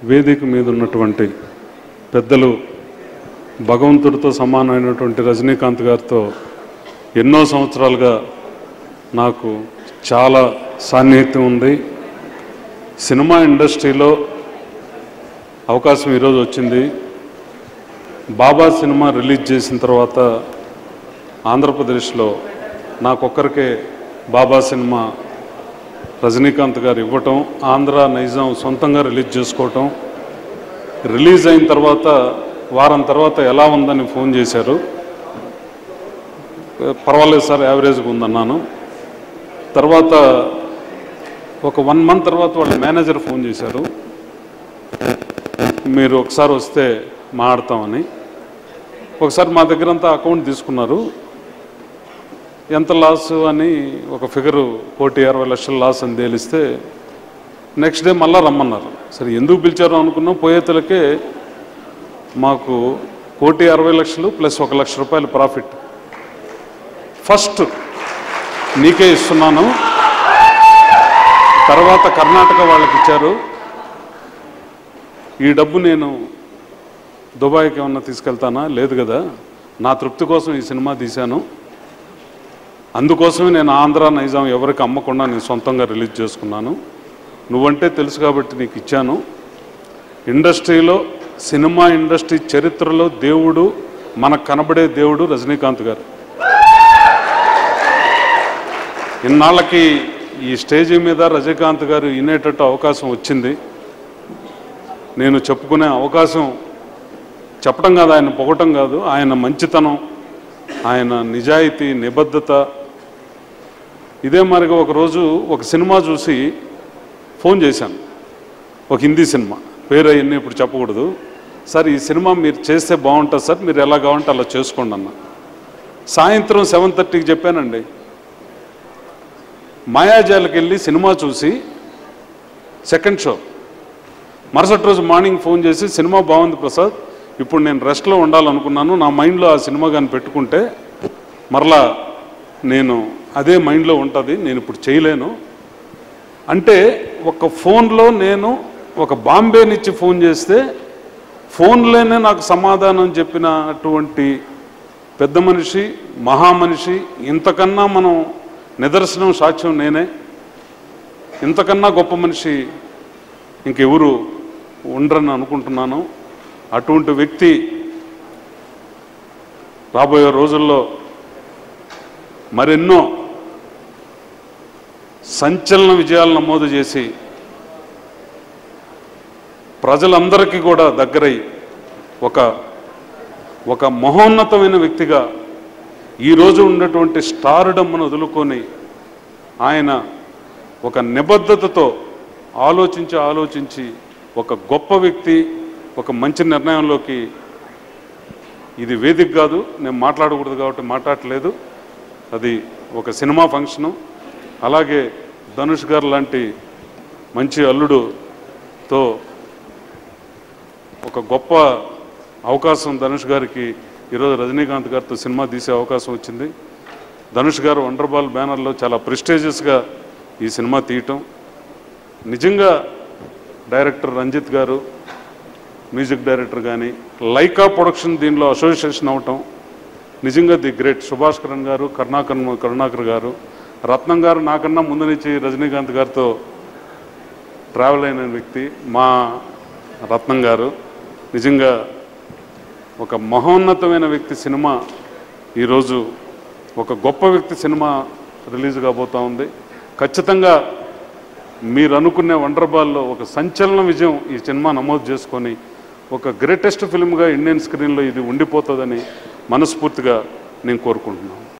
వేదిక మీద ఉన్నటువంటి పెద్దలు భగవంతుడితో సమానమైనటువంటి రజనీకాంత్ గారితో ఎన్నో సంవత్సరాలుగా నాకు చాలా సాన్నిహిత్యం ఉంది సినిమా ఇండస్ట్రీలో అవకాశం ఈరోజు వచ్చింది బాబా సినిమా రిలీజ్ చేసిన తర్వాత ఆంధ్రప్రదేశ్లో నాకొక్కరికే బాబా సినిమా రజనీకాంత్ గారు ఇవ్వటం ఆంధ్ర నైజాం సొంతంగా రిలీజ్ చేసుకోవటం రిలీజ్ అయిన తర్వాత వారం తర్వాత ఎలా ఉందని ఫోన్ చేశారు పర్వాలేదు సార్ యావరేజ్గా ఉందన్నాను తర్వాత ఒక వన్ మంత్ తర్వాత వాళ్ళ మేనేజర్ ఫోన్ చేశారు మీరు ఒకసారి వస్తే మాట్లాడతామని ఒకసారి మా దగ్గరంతా అకౌంట్ తీసుకున్నారు ఎంత లాస్ అని ఒక ఫిగరు కోటి అరవై లక్షల లాస్ అని తేలిస్తే నెక్స్ట్ డే మళ్ళా రమ్మన్నారు సరే ఎందుకు పిలిచారో అనుకున్నాం పోయేతలకే మాకు కోటి అరవై లక్షలు ప్లస్ ఒక లక్ష రూపాయలు ప్రాఫిట్ ఫస్ట్ నీకే ఇస్తున్నాను తర్వాత కర్ణాటక వాళ్ళకి ఇచ్చారు ఈ డబ్బు నేను దుబాయ్కి ఏమన్నా తీసుకెళ్తానా లేదు కదా నా తృప్తి కోసం ఈ సినిమా తీశాను అందుకోసమే నేను ఆంధ్ర నైజాం ఎవరికి అమ్మకుండా నేను సొంతంగా రిలీజ్ చేసుకున్నాను నువ్వంటే తెలుసు కాబట్టి నీకు ఇచ్చాను ఇండస్ట్రీలో సినిమా ఇండస్ట్రీ చరిత్రలో దేవుడు మనకు కనబడే దేవుడు రజనీకాంత్ గారు ఇన్నాళ్ళకి ఈ స్టేజీ మీద రజనీకాంత్ గారు వినేటట్టు అవకాశం వచ్చింది నేను చెప్పుకునే అవకాశం చెప్పడం కాదు ఆయన పొగటం కాదు ఆయన మంచితనం ఆయన నిజాయితీ నిబద్ధత ఇదే మరిగా ఒకరోజు ఒక సినిమా చూసి ఫోన్ చేశాను ఒక హిందీ సినిమా పేరు అవన్నీ ఇప్పుడు చెప్పకూడదు సార్ ఈ సినిమా మీరు చేస్తే బాగుంటుంది సార్ మీరు ఎలా కావాలంటే అలా చేసుకోండి అన్న సాయంత్రం సెవెన్ థర్టీకి చెప్పానండి మాయాజాలకు వెళ్ళి సినిమా చూసి సెకండ్ షో మరుసటి రోజు మార్నింగ్ ఫోన్ చేసి సినిమా బాగుంది ప్రసాద్ ఇప్పుడు నేను రెస్ట్లో ఉండాలనుకున్నాను నా మైండ్లో ఆ సినిమా కానీ పెట్టుకుంటే మరలా నేను అదే మైండ్లో ఉంటుంది నేను ఇప్పుడు చేయలేను అంటే ఒక ఫోన్లో నేను ఒక బాంబే నుంచి ఫోన్ చేస్తే ఫోన్లోనే నాకు సమాధానం చెప్పినటువంటి పెద్ద మనిషి మహామనిషి ఇంతకన్నా మనం నిదర్శనం సాక్ష్యం నేనే ఇంతకన్నా గొప్ప మనిషి ఇంకెవరు ఉండరని అనుకుంటున్నాను అటువంటి వ్యక్తి రాబోయే రోజుల్లో మరెన్నో సంచలన విజయాలు నమోదు చేసి ప్రజలందరికీ కూడా దగ్గరై ఒక ఒక మహోన్నతమైన వ్యక్తిగా ఈరోజు ఉన్నటువంటి స్టార్డమ్ను వదులుకొని ఆయన ఒక నిబద్ధతతో ఆలోచించి ఆలోచించి ఒక గొప్ప వ్యక్తి ఒక మంచి నిర్ణయంలోకి ఇది వేదిక కాదు నేను మాట్లాడకూడదు కాబట్టి మాట్లాడలేదు అది ఒక సినిమా ఫంక్షను అలాగే ధనుష్ గారు లాంటి మంచి అల్లుడుతో ఒక గొప్ప అవకాశం ధనుష్ గారికి ఈరోజు రజనీకాంత్ గారితో సినిమా తీసే అవకాశం వచ్చింది ధనుష్ గారు వండర్ బాల్ బ్యానర్లో చాలా ప్రెస్టేజియస్గా ఈ సినిమా తీయటం నిజంగా director Ranjith garu music director కానీ లైకా ప్రొడక్షన్ దీనిలో అసోసియేషన్ అవటం నిజంగా ది గ్రేట్ సుభాష్ కరణ్ గారు కరుణాకర్ కరుణాకర్ గారు రత్నం గారు నాకన్నా ముందు నుంచి రజనీకాంత్ గారితో ట్రావెల్ అయిన వ్యక్తి మా రత్నం గారు నిజంగా ఒక మహోన్నతమైన వ్యక్తి సినిమా ఈరోజు ఒక గొప్ప వ్యక్తి సినిమా రిలీజ్ కాబోతా ఉంది ఖచ్చితంగా మీరు అనుకునే వండర్ బాల్లో ఒక సంచలన విజయం ఈ సినిమా నమోదు చేసుకొని ఒక గ్రేటెస్ట్ ఫిల్మ్గా ఇండియన్ స్క్రీన్లో ఇది ఉండిపోతుందని మనస్ఫూర్తిగా నేను కోరుకుంటున్నాను